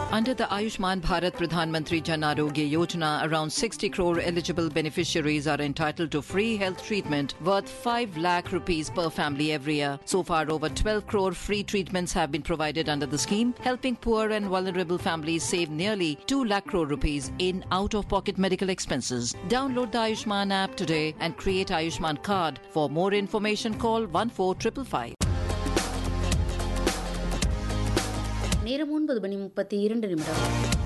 Under the Ayushman Bharat Pradhan Mantri Jan Arogya Yojana, around 60 crore eligible beneficiaries are entitled to free health treatment worth 5 lakh rupees per family every year. So far, over 12 crore free treatments have been provided under the scheme, helping poor and vulnerable families save nearly 2 lakh crore rupees in out-of-pocket medical expenses. Download the Ayushman app today and create Ayushman card. For more information, call 14555. நேரம் ஒன்பது மணி முப்பத்தி இரண்டு நிமிடம்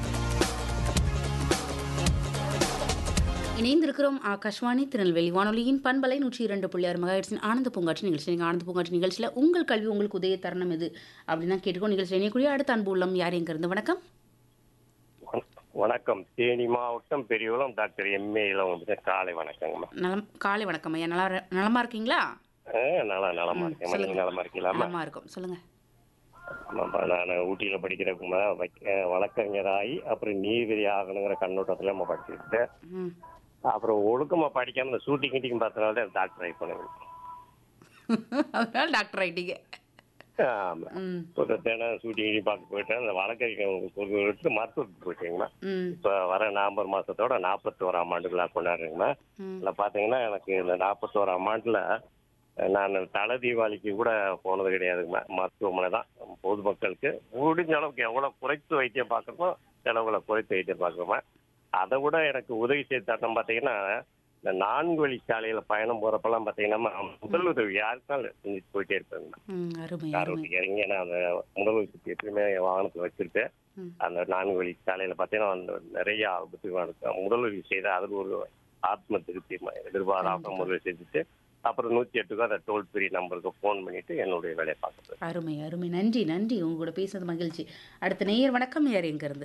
இணைந்திருக்கிறோம் ஆகாஷ்வாணி திருநெல்வேலி வானொலியின் பண்பலை நூற்றி இரண்டு புள்ளி ஆறு மகாயிரத்தின் ஆனந்த பூங்காட்சி நிகழ்ச்சி நீங்கள் ஆனந்த பூங்காட்சி நிகழ்ச்சியில் உங்கள் கல்வி உங்களுக்கு உதய தருணம் எது அப்படின்னு தான் கேட்டுக்கோ நிகழ்ச்சி இணையக்கூடிய அடுத்த அன்பு உள்ளம் யார் எங்க இருந்து வணக்கம் வணக்கம் தேனி மாவட்டம் பெரியகுளம் டாக்டர் எம்ஏ வந்து காலை வணக்கங்கம்மா நலம் காலை வணக்கம் ஐயா நல்லா நலமா இருக்கீங்களா ஆ, நல்லா நலமா இருக்கேன் நீங்க நலமா இருக்கீங்களாம்மா நலமா இருக்கும் சொல்லுங்க ஆமாம்மா நான் ஊட்டியில படிக்கிறப்பமா வழக்கறிஞராகி அப்புறம் நீதிபதி ஆகணுங்கிற கண்ணோட்டத்துல நம்ம படிச்சுக்கிட்டு ம் அப்புறம் ஒழுக்கமா படிக்காம இந்த ஷூட்டிங் கிட்டிங் பார்த்தனால தான் டாக்டர் ஆகி பண்ணுவேன் அதனால டாக்டர் ஆயிட்டீங்க ஆமா ம் ஒரு தினம் ஷூட்டிங் கிட்டி பார்க்க போயிட்டேன் அந்த வழக்கறிஞர் எடுத்து மருத்துவத்துக்கு போயிட்டேங்கம்மா ம் இப்போ வர நவம்பர் மாசத்தோட நாற்பத்தோராம் ஆண்டு விழா கொண்டாடுறேங்கம்மா ம் இதில் பார்த்தீங்கன்னா எனக்கு இந்த நாற்பத்தோராம் ஆண்டில் நான் தலை தீபாவளிக்கு கூட போனது கிடையாதுங்கம்மா மருத்துவமனை தான் பொதுமக்களுக்கு முடிஞ்ச அளவுக்கு எவ்வளோ குறைத்து வைத்தியம் பார்க்கணுமோ செலவுகளை குறைத்து வைத்தியம் பார்க்கணுமா அதை விட எனக்கு உதவி செய்து தரணும் பார்த்தீங்கன்னா இந்த நான்கு வழி சாலையில் பயணம் போகிறப்பெல்லாம் பார்த்தீங்கன்னா முதல் உதவி யாருக்காலும் செஞ்சுட்டு போயிட்டே இருப்பேங்கம்மா ம் அருமை கார் அருமை ஓட்டி இறங்கி நான் அந்த முதல் உதவி எப்பயுமே என் வாகனத்தில் வச்சுருக்கேன் ம் அந்த நான்கு வழி சாலையில பார்த்தீங்கன்னா அந்த நிறைய ஆபத்து நடக்கும் முதலுதவி செய்த அதில் ஒரு ஆத்ம திருப்தி ம- எதிர்பாராம முதல் செஞ்சுட்டு அப்புறம் நூத்தி எட்டுக்கு அந்த டோல் ஃப்ரீ நம்பருக்கு ஃபோன் பண்ணிட்டு என்னுடைய வேலையை பார்க்குறது அருமை அருமை நன்றி நன்றி உங்க கூட பேசுறது மகிழ்ச்சி அடுத்த நேயர் வணக்கம் யார் எங்க இருந்து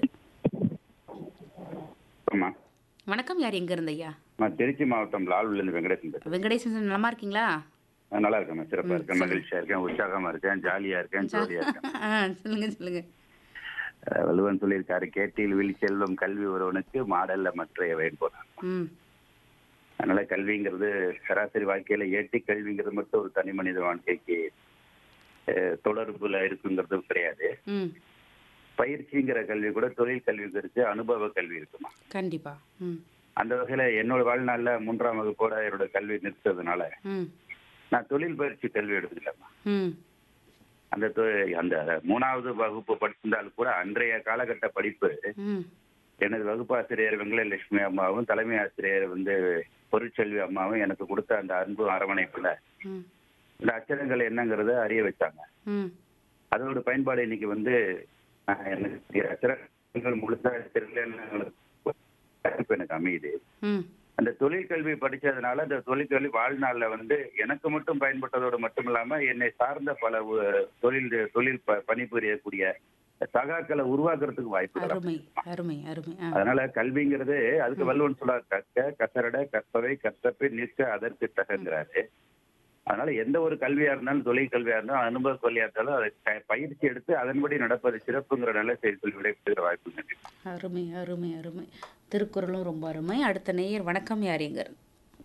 ஆமா வணக்கம் யார் எங்க இருந்து ஐயா நான் திருச்சி மாவட்டம் லால்விலேருந்து வெங்கடேசன் பேசுறேன் வெங்கடேசன் சார் நலமா இருக்கீங்களா நான் நல்லா இருக்கேன் சிறப்பா இருக்கேன் மகிழ்ச்சியா இருக்கேன் உற்சாகமா இருக்கேன் ஜாலியா இருக்கேன் ஜோலியா இருக்கேன் ஆ சொல்லுங்க சொல்லுங்க அஹ் வள்ளுவன் சொல்லியிருக்காரு கேட்டில் விழி செல்வம் கல்வி ஒருவனுக்கு மாடல்ல மற்றைய வேண்போம் ம் அதனால கல்விங்கிறது சராசரி வாழ்க்கையில ஏட்டி கல்விங்கிறது மட்டும் ஒரு தனி மனித வாழ்க்கைக்கு அஹ், தொடர்புல இருக்குங்கிறது கிடையாது ம் பயிற்சிங்கிற கல்வி கூட தொழில் கல்வி இருக்கு அனுபவ கல்வி இருக்குமா கண்டிப்பா ம் அந்த வகையில என்னோட வாழ்நாள்ல மூன்றாம் வகுப்போட என்னோட கல்வி நிறுத்ததுனால ம் நான் தொழில் பயிற்சி கல்வி எடுத்துக்கலாமா ம் அந்த தொ- அந்த மூணாவது வகுப்பு படிச்சிருந்தாலும் கூட அன்றைய காலகட்ட படிப்பு ம் எனது வகுப்பாசிரியர் வெங்கடலட்சுமி அம்மாவும் தலைமை ஆசிரியர் வந்து பொருட்செல்வி அம்மாவும் எனக்கு கொடுத்த அந்த அன்பு அரவணைப்புல ம் இந்த அச்சரங்கள் என்னங்கிறத அறிய வச்சாங்க ம் அதோட பயன்பாடு இன்னைக்கு வந்து ஆஹ், எனக்கு அச்சரங்கள் முழுசா தெரியல எனக்கு அமையுது ம் அந்த தொழிற்கல்வி படிச்சதுனால அந்த தொழிற்கல்வி வாழ்நாள்ல வந்து எனக்கு மட்டும் பயன்பட்டதோடு மட்டும் இல்லாம என்னை சார்ந்த பல உ- தொழில் தொழில் ப- பணிபுரியக்கூடிய சகாக்களை உருவாக்குறதுக்கு வாய்ப்பு அருமை அருமை அருமை ஆ அதனால கல்விங்கிறது அதுக்கு வள்ளுவன் சொல்றார் கற்க கசரட கற்பவை கற்றப்பை நிற்க அதற்கு தகங்கிறாரு அதனால எந்த ஒரு கல்வியா இருந்தாலும் தொழில் கல்வியா இருந்தாலும் அனுபவ கல்வியா இருந்தாலும் அதை க- பயிற்சி எடுத்து அதன்படி நடப்பது சிறப்புங்கிற நல்ல செய்தி சொல்லி விடைபெறுகிற வாய்ப்பு நன்றி அருமை அருமை அருமை திருக்குறளும் ரொம்ப அருமை அடுத்த நேயர் வணக்கம் யார் எங்க இருந்து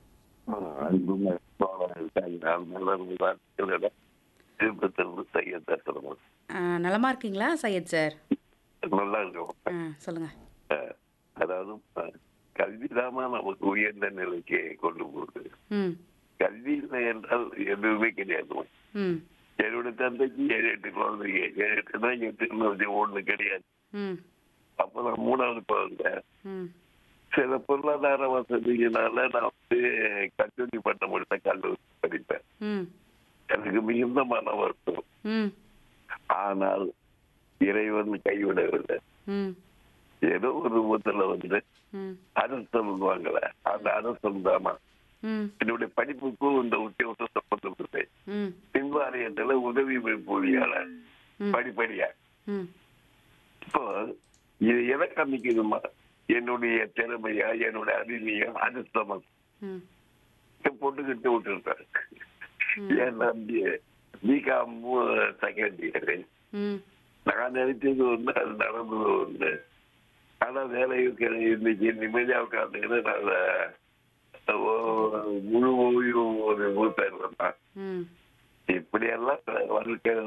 திருப்பத்திலிருந்து செய்ய தட்டுறோம் ஆ, நலமா இருக்கீங்களா சையத் சார் நல்லா இருக்கும் ஆ சொல்லுங்க அஹ், அதாவது அஹ், கல்விதாமா நமக்கு உயர்ந்த நிலைக்கு கொண்டு போகுது ம் கல்வி இல்லை என்றால் எதுவுமே கிடையாது ம் என்னோட தந்தைக்கு ஏழு எட்டு குழந்தைங்க ஏழு எட்டு தான் எட்டு ஒண்ணு கிடையாது ம் அப்ப நான் மூணாவது குழந்தை ம் சில பொருளாதார வசதியினால நான் வந்து கல்லூரி பட்டம் எடுத்த கல்லூரி படிப்பேன் ம் எனக்கு மிகுந்த மன வருத்தம் ம் ஆனால் இறைவன் கைவிடவில்லை ம் ஏதோ ஒரு விதத்துல வந்து ம் அரசு சொல்லுவாங்கல்ல அந்த அரசு தானா ம் என்னுடைய படிப்புக்கும் இந்த உத்தியோகம் சம்பந்தப்பட்டு ம் பின்வாரியத்துல உதவி பொறியாளர் ம். படிப்படியா ம் இப்போ இது எதை காமிக்குதுமா என்னுடைய திறமையா என்னுடைய அறிவியா அதிர்ஷ்டமா ம் பொட்டுக்கிட்டு விட்டுருக்காரு ஏன்னா பிகாம் செகண்ட் இயர் ம் நான் நினைச்சது ஒண்ணு அது நடந்தது ஒண்ணு ஆனா வேலையும் கிடையாது இன்னைக்கு நிம்மதியா உட்காந்துக்கிட்டு நான் முழு ஓய்வு ஒரு மூத்த ம் இப்படியெல்லாம் வாழ்க்கை